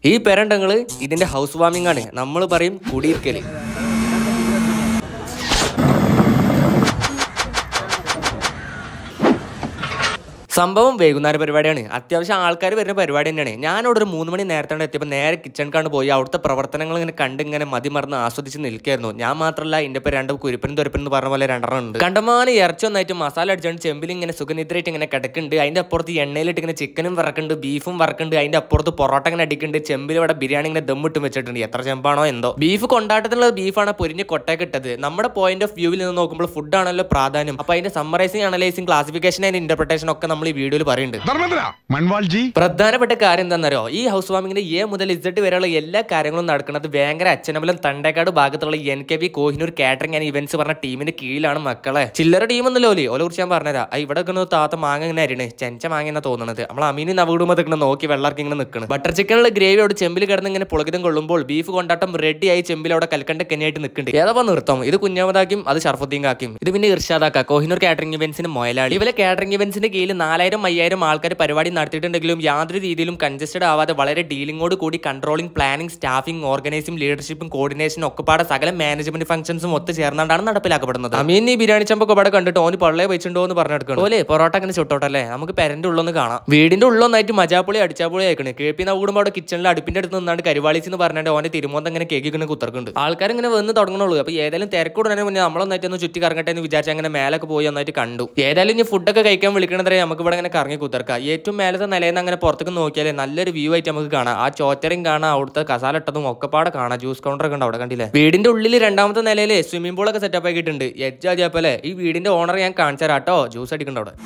ഈ പെരണ്ടങ്ങള് ഇതിന്റെ house warming ആണ് നമ്മൾ പറയും കുടിയിരിക്കല് സംഭവം വൈകുന്നേര പരിപാടിയാണ് അത്യാവശ്യം ആൾക്കാർ വരുന്ന പരിപാടി തന്നെയാണ് ഞാനവിടെ ഒരു മൂന്ന് മണി നേരത്തെ എത്തിയപ്പോൾ നേരെ കിച്ചണിക്കാണ് പോയി അവിടുത്തെ പ്രവർത്തനങ്ങൾ ഇങ്ങനെ കണ്ട് ഇങ്ങനെ മതി മറന്ന് ആസ്വദിച്ച് നിൽക്കായിരുന്നു ഞാൻ മാത്രമല്ല എൻ്റെ പേര് രണ്ട് കുരിപ്പനും തുരപ്പനും എന്ന് പറഞ്ഞ പോലെ രണ്ടെണ്ണം ഉണ്ട് കണ്ടമാനം ഇറച്ചി ഒന്നായിട്ട് മസാല അടിച്ചുകൊണ്ട് ചെമ്പിൽ ഇങ്ങനെ സുഖനിദ്രയായിട്ട് ഇങ്ങനെ കിടക്കുന്നുണ്ട് അതിന്റെ അപ്പുറത്ത് എണ്ണയിലിട്ട് ഇങ്ങനെ ചിക്കനും വറക്കുന്നുണ്ട് ബീഫും വറക്കുന്നുണ്ട് അതിന്റെ അപ്പുറത്ത് പൊറോട്ട ഇങ്ങനെ അടിക്കുന്നുണ്ട് ചെമ്പിൽ ഇവിടെ ബിരിയാണി ഇങ്ങനെ ദമ്മിട്ടും വെച്ചിട്ടുണ്ട് എത്ര ചെമ്പാണോ എന്തോ ബീഫ് കൊണ്ടാട്ടത്തിലുള്ള ബീഫാണ് പൊരിഞ്ഞ് കൊട്ടയൊക്കെ ഇട്ടത് നമ്മുടെ പോയിന്റ് ഓഫ് വ്യൂവിൽ നിന്ന് നോക്കുമ്പോൾ ഫുഡ് ആണല്ലോ പ്രാധാന്യം അപ്പൊ അതിന്റെ summarising analysing classification and interpretation ഒക്കെ നമ്മൾ ഈ വീഡിയോയിൽ പറയുന്നുണ്ട് ധർമ്മേന്ദ്ര മൺവാൾജി പ്രധാനപ്പെട്ട കാര്യം എന്താണെന്നറിയോ ഈ ഹൗസ് വാമിങ്ങിന്റെ എ മുതൽ ഇസഡ് വരെയുള്ള എല്ലാ കാര്യങ്ങളും നടക്കുന്നത് വേങ്ങര അച്ഛനമ്പലം തണ്ടേക്കാട് ഭാഗത്തുള്ള N K V Kohinoor catering and events പറഞ്ഞ ടീമിന്റെ കീഴിലാണ് മക്കളെ ചില്ലറ ടീം ഒന്നല്ലോ ഓലെ ഓലെ കുറിച്ച് ഞാൻ പറഞ്ഞുതരാം ആ, ഇവിടെ നിൽക്കുന്ന താത്ത മാങ്ങ ഇങ്ങനെ അരിണ് ചെഞ്ച മാങ്ങ എന്നാ തോന്നുന്നത് നമ്മൾ അമീനി നവകുടുംബം നിൽക്കണം നോക്കി വെള്ളർക്ക് ഇങ്ങനെ നിൽക്കണം ബട്ടർ ചിക്കനുള്ള ഗ്രേവി അവിടെ ചെമ്പിൽ കിടന്ന് ഇങ്ങനെ പുളകിതം കൊള്ളുമ്പോൾ ബീഫ് കൊണ്ടാട്ടം റെഡി ആയി ചെമ്പിൽ അവിടെ കൽക്കണ്ട കെനിയായിട്ട് നിൽക്കുന്നുണ്ട് ഏതാ നിർത്തം ഇത് കുഞ്ഞാമതാക്കും അത് ഷർഫുദ്ദീൻ കാക്കും ഇത് പിന്നെ ഇർഷാദാക്ക കോഹിനൂർ കാറ്ററിംഗ് ഇവന്റ്സിന് മൊയലാളി ഇവരെ കാറ്ററിംഗ് ഇവന്റ്സിന്റെ കീഴിൽ നാലായിരം അയ്യായിരം ആൾക്കാർ പരിപാടി നടത്തിയിട്ടുണ്ടെങ്കിലും യാതൊരു രീതിയിലും കൺജസ്റ്റഡ് ആവാതെ വളരെ ഡീലിംഗോട് കൂടി കൺട്രോളിംഗ് പ്ലാനിംഗ് സ്റ്റാഫിംഗ് ഓർഗനൈസിംഗ് ലീഡർഷിപ്പും കോർഡിനേഷനും ഒക്കെ പാടെ സകല മാനേജ്മെന്റ് ഫംഗ്ഷൻസും ഒത്തു ചേർന്നാണ് നടപ്പിലാക്കപ്പെടുന്നത് അമീൻ ഈ ബിരിയാണി ചമ്പൊക്കെ ഇവിടെ കണ്ടിട്ട് ഓന് പള്ളയെ വെച്ചിട്ടുണ്ടോ എന്ന് പറഞ്ഞെടുക്കണം ഓലെ പൊറോട്ട അങ്ങനെ ചുട്ടോട്ടല്ലേ നമുക്ക് പെരന്റെ ഉള്ളൊന്ന് കാണാം വീടിന്റെ ഉള്ളൊന്നായിട്ട് മജാപ്പൊളി അടിച്ചാപ്പൊളി അയക്കണ് കേൾപ്പി കൂടുമ്പോൾ അവിടെ കിച്ചണിൽ അടുപ്പിന്റെ അടുത്ത് നിന്നാണ്ട് കരുവാളിച്ച് എന്ന് പറഞ്ഞാൽ ഓനെ തിരുമോന്ത ഇങ്ങനെ കേക്കിങ്ങനെ കുത്തർക്കുന്നുണ്ട് ആൾക്കാർ ഇങ്ങനെ വന്ന് തുടങ്ങണുള്ളൂ അപ്പൊ ഏതായാലും തിരക്കൂടനെ മുന്നേ നമ്മളൊന്നായിട്ട് ഒന്ന് ചുറ്റി കറങ്ങട്ടെ എന്ന് വിചാരിച്ച് അങ്ങനെ മേലൊക്കെ പോയി ഒന്നായിട്ട് കണ്ടു ഏതായാലും ഇനി ഫുഡൊക്കെ കഴിക്കാൻ വിളിക്കണതേ നമുക്ക് ഇവിടെ ഇങ്ങനെ കറങ്ങി കുത്തർക്കാം ഏറ്റവും മേലത്തെ നിലയിൽ നിന്ന് അങ്ങനെ പുറത്തേക്ക് നോക്കിയാലേ നല്ലൊരു വ്യൂ ആയിട്ട് നമുക്ക് കാണാം ആ ചോറ്റയും കാണാം അവിടുത്തെ കസാല ഇട്ടതും ഒക്കെ പാടെ കാണാം ജ്യൂസ് കൗണ്ടർ ഒക്കെ ഉണ്ട് അവിടെ കണ്ടില്ലേ വീടിന്റെ ഉള്ളിൽ രണ്ടാമത്തെ നിലയിൽ സ്വിമ്മിംഗ് പൂളൊക്കെ സെറ്റപ്പ് ആക്കിയിട്ടുണ്ട് എച്ച് ആദ്യപ്പോലെ ഈ വീടിന്റെ ഓണർ ഞാൻ കാണിച്ചു തരാം കേട്ടോ ജ്യൂസ് അടിക്കണ്ട അവിടെ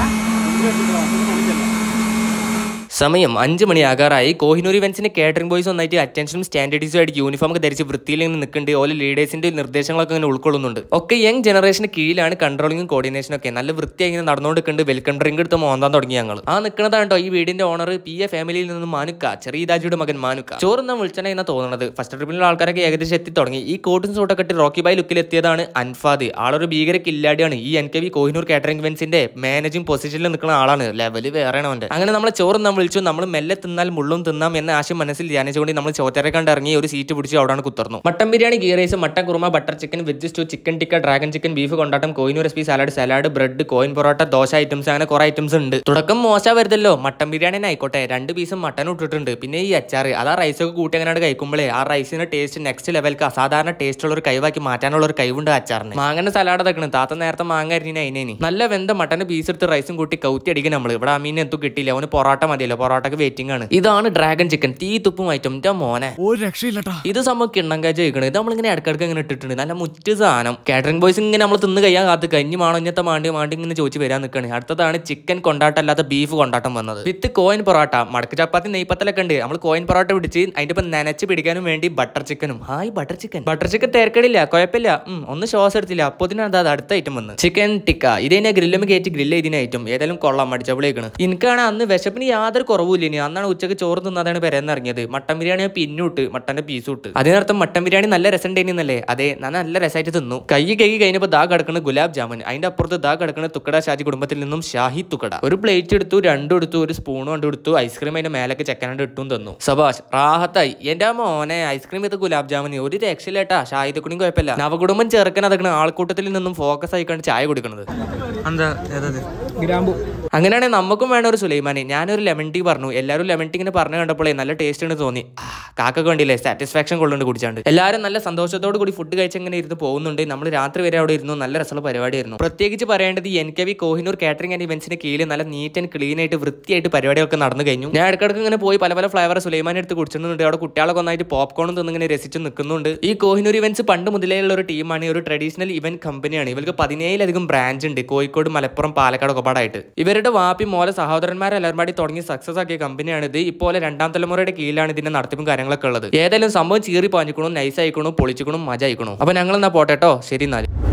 സമയം അഞ്ച് മണിയാകാറായി കോഹിനൂർ ഇവന്റ്സിന് കേറ്ററിംഗ് ബോയ്സ് ഒന്നായിട്ട് അറ്റൻഷനും സ്റ്റാൻഡേർഡൈസും ആയിട്ട് യൂണിഫോം ഒക്കെ ധരിച്ച് വൃത്തിയിൽ ഇങ്ങനെ നിൽക്കുന്നുണ്ട് ഓരോ ലീഡേഴ്സിന്റെ നിർദ്ദേശങ്ങളൊക്കെ ഇങ്ങനെ ഉൾക്കൊള്ളുന്നുണ്ട് ഒക്കെ യങ് ജനറേഷന് കീഴിലാണ് കൺട്രോളിംഗും കോർഡിനേഷനും ഒക്കെ നല്ല വൃത്തിയായി ഇങ്ങനെ നടന്നുകൊണ്ടിരിക്കുന്നുണ്ട് വെൽക്കം ഡ്രിങ്ക് എടുത്ത് മോന്താൻ തുടങ്ങി ഞങ്ങൾ ആ നിൽക്കുന്നതാണ് കേട്ടോ ഈ വീടിന്റെ ഓണർ പി എ ഫാമിലിയിൽ നിന്ന് മാനുക്ക ചെറിയ രാജയുടെ മകൻ മാനുക്ക ചോറുന്ന വിളിച്ചനെ എന്നാ തോന്നുന്നത് ഫസ്റ്റ് ട്രിപ്പിലുള്ള ആൾക്കാരൊക്കെ ഏകദേശം എത്തി തുടങ്ങി ഈ കോട്ടും സൂട്ടൊക്കെ ഇട്ട് റോക്കി ബൈ ലുക്കിൽ എത്തിയതാണ് അൻഫാദ് ആളൊരു ഭീകര കില്ലാടിയാണ് ഈ N K V Kohinoor catering ഇവന്റ്സിന്റെ മാനേജിംഗ് പൊസിഷനിൽ നിൽക്കുന്ന ആളാണ് ലെവല് വേറെയാണ് അവന്റെ അങ്ങനെ നമ്മളെ ചോറ് നമ്മൾ വിളിച്ചു നമ്മൾ മെല്ലെ തിന്നാൽ മുള്ളും തിന്നാം എന്ന ആശയം മനസ്സിൽ ധ്യാനിച്ചുകൊണ്ട് നമ്മൾ ചോറ്റരെ കണ്ട് ഇറങ്ങി ഒരു സീറ്റ് പിടിച്ച് അവിടെയാണ് കുത്തർന്നു mutton biryani ghee rice mutton korma butter chicken veg stew chicken tikka dragon chicken beef കൊണ്ടാട്ടം Kohinoor S P salad salad bread coin parotta dosa items അങ്ങനെ കുറെ ഐറ്റംസ് ഉണ്ട് തുടക്കം മോശം വരുതല്ലോ മട്ടൻ ബിരിയാണി തന്നെ ആയിക്കോട്ടെ രണ്ട് പീസും മട്ടൻ ഇട്ടിട്ടുണ്ട് പിന്നെ ഈ അച്ചാർ അത് ആ റൈസ് ഒക്കെ കൂട്ടി അങ്ങനെ കഴിക്കുമ്പോഴേ ആ റൈസിന്റെ ടേസ്റ്റ് നെക്സ്റ്റ് ലെവൽക്ക് അസാധാരണ ടേസ്റ്റ് ഉള്ള ഒരു കഴിവാക്കി മാറ്റാനുള്ള ഒരു കഴിവുണ്ട് ആ അച്ചാറിന് മാങ്ങന്റെ സലാഡ് അതൊക്കെ താത്ത നേരത്തെ മാങ്ങ അരിഞ്ഞ അതിനേനി നല്ല വെന്ത മട്ടന്റെ പീസ് എടുത്ത് റൈസും കൂട്ടി കൗത്തി അടിക്കും നമ്മൾ ഇവിടെ അമീൻ എന്തും കിട്ടിയില്ല അവന് പൊറോട്ട മതിയല്ലോ പൊറോട്ടക്ക് വെയിറ്റിംഗ് ആണ് ഇതാണ് ഡ്രാഗൺ ചിക്കൻ തീ തുപ്പും ഐറ്റം എന്റെ മോനെ ഒരു രക്ഷയില്ലട്ടാ ഇത് സംഭവം കിണ്ണം കാഴ്ച കഴിക്കണത് ഇത് നമ്മളിങ്ങനെ ഇടക്കിടക്ക് ഇങ്ങനെ ഇട്ടിട്ടുണ്ട് നല്ല മുറ്റ് സാധനം കാറ്ററിംഗ് ബോയ്സ് ഇങ്ങനെ നമ്മൾ തിന്ന് കഴിയാൻ കാത്ത് കഞ്ഞി മാണോ ഇങ്ങനത്തെ മാണ്ടി മാണ്ടി ഇങ്ങനെ ചോദിച്ച് വരാൻ നിൽക്കണേ അടുത്തതാണ് ചിക്കൻ കൊണ്ടാട്ടം അല്ലാത്ത ബീഫ് കൊണ്ടാട്ടം വന്നത് വിത്ത് കോയിൻ പൊറോട്ട മടക്ക് ചപ്പാത്തി നെയ്പ്പത്തലൊക്കെ ഉണ്ട് നമ്മൾ കോയിൻ പൊറോട്ട പിടിച്ച് അതിന്റെ ഇപ്പം നനച്ച് പിടിക്കാനും വേണ്ടി ബട്ടർ ചിക്കനും hi butter chicken butter chicken തിരക്കടില്ല കുഴപ്പമില്ല ഉം, ഒന്ന് ശ്വാസം എടുത്തില്ല അപ്പോൾ ഇതിനകത്ത് അത് അടുത്ത ഐറ്റം വന്ന് ചിക്കൻ ടിക്ക ഇത് തന്നെ ഗ്രില്ലും കയറ്റി ഗ്രില്ല് ചെയ്തിന് ഐറ്റം ഏതായാലും കൊള്ളാം മടിച്ചവിളേക്കാണ് എനിക്കാണ് അന്ന് വിശപ്പിന് യാതൊരു കുറവില്ല ഇനി അന്നാണ് ഉച്ചക്ക് ചോറ് തിന്നതാണ് പെരന്ന് ഇറങ്ങിയത് മട്ടൻ ബിരിയാണി പിന്നൂട്ട് മട്ടന്റെ പീസും ഇട്ട് അതിനർത്ഥം മട്ടൻ ബിരിയാണി നല്ല രസമുണ്ടേനല്ലേ അതെ ഞാൻ നല്ല രസമായിട്ട് തിന്നു കൈ കൈ കഴിഞ്ഞപ്പോൾ ദാ കിടക്കുന്ന ഗുലാബ് ജാമുൻ അതിന്റെ അപ്പുറത്ത് ദാ കിടക്കുന്ന തുക്കട ഷാജി കുടുംബത്തിൽ നിന്നും ഷാഹി തുക്കട ഒരു പ്ലേറ്റ് എടുത്തു രണ്ടും എടുത്തു ഒരു സ്പൂണും കണ്ടു എടുത്തു ഐസ്ക്രീം അതിന്റെ മേലൊക്കെ ചെക്കനാണ്ട് ഇട്ടും തന്നു സബാഷ് റാഹത്തായി എന്റെ മോനെ ഐസ്ക്രീം ഇത് ഗുലാബ് ജാമുൻ ഒരു രക്ഷയില്ലേട്ടാ ഷാഹിദ് കുടിയും കുഴപ്പമില്ല നവകുടുംബം ചെറുക്കൻ അതൊക്കെ ആൾക്കൂട്ടത്തിൽ നിന്നും ഫോക്കസ് ആയിക്കാണ്ട് ചായ കൊടുക്കുന്നത് എന്താ ഏതത് ഗ്രാമ്പു അങ്ങനെയാണെങ്കിൽ നമുക്കും വേണം ഒരു സുലൈമാനി ഞാനൊരു ലെമൺ ടീ പറഞ്ഞു എല്ലാവരും ലെമൺ ടീ ഇങ്ങനെ പറഞ്ഞു കണ്ടപ്പോഴേ നല്ല ടേസ്റ്റ് ഉണ്ട് തോന്നി ആ, കാക്ക കണ്ടില്ലേ സാറ്റിസ്ഫാക്ഷൻ കൊള്ളുണ്ട് കുടിച്ചാണ്ട് എല്ലാവരും നല്ല സന്തോഷത്തോട് കൂടി ഫുഡ് കഴിച്ച് ഇങ്ങനെ ഇരുന്ന് പോകുന്നുണ്ട് നമ്മൾ രാത്രി വരെ അവിടെ ഇരുന്നു നല്ല രസമുള്ള പരിപാടിയായിരുന്നു പ്രത്യേകിച്ച് പറയേണ്ടത് N K V Kohinoor catering and ഇവന്റ്സിന് കീഴിൽ നല്ല നീറ്റ് ആൻഡ് ക്ലീൻ ആയിട്ട് വൃത്തിയായിട്ട് പരിപാടികളൊക്കെ നടന്നു കഴിഞ്ഞു ഞാൻ ഇടയ്ക്കിടയ്ക്ക് ഇങ്ങനെ പോയി പല പല ഫ്ലേവർ സുലൈമാൻ എടുത്ത് കുടിച്ചിട്ടുണ്ട് അവിടെ കുട്ടികളൊക്കെ ഒന്നായിട്ട് പോപ്കോണും തിന്നിങ്ങനെ രസിച്ച് നിൽക്കുന്നുണ്ട് ഈ കോഹിനൂർ ഇവന്റ്സ് പണ്ട് മുതലേ ഉള്ള ഒരു ടീമാണ് ഒരു ട്രഡീഷണൽ ഇവന്റ് കമ്പനിയാണ് ഇവർക്ക് പതിനേഴിലധികം ബ്രാഞ്ച് ഉണ്ട് കോഴിക്കോട് മലപ്പുറം പാലക്കാട് ഒക്കെ പാടായിട്ട് ഇവരുടെ വാപ്പി മോല സഹോദരന്മാരെല്ലാവരും പാടി തുടങ്ങി സക്സസ് ആക്കിയ കമ്പനിയാണ് ഇത് ഇപ്പോൾ രണ്ടാം തലമുറയുടെ കീഴിലാണ് ഇതിന്റെ നടത്തിപ്പും കാര്യങ്ങളൊക്കെ ഉള്ളത് ഏതായാലും സംഭവം ചീറി പാഞ്ഞിക്കണു നൈസ് ആയിക്കണു പൊളിച്ചിക്കണു മജ ആയിക്കണു അപ്പൊ ഞങ്ങൾ എന്നാ പോട്ടെ കേട്ടോ ശരി എന്നാൽ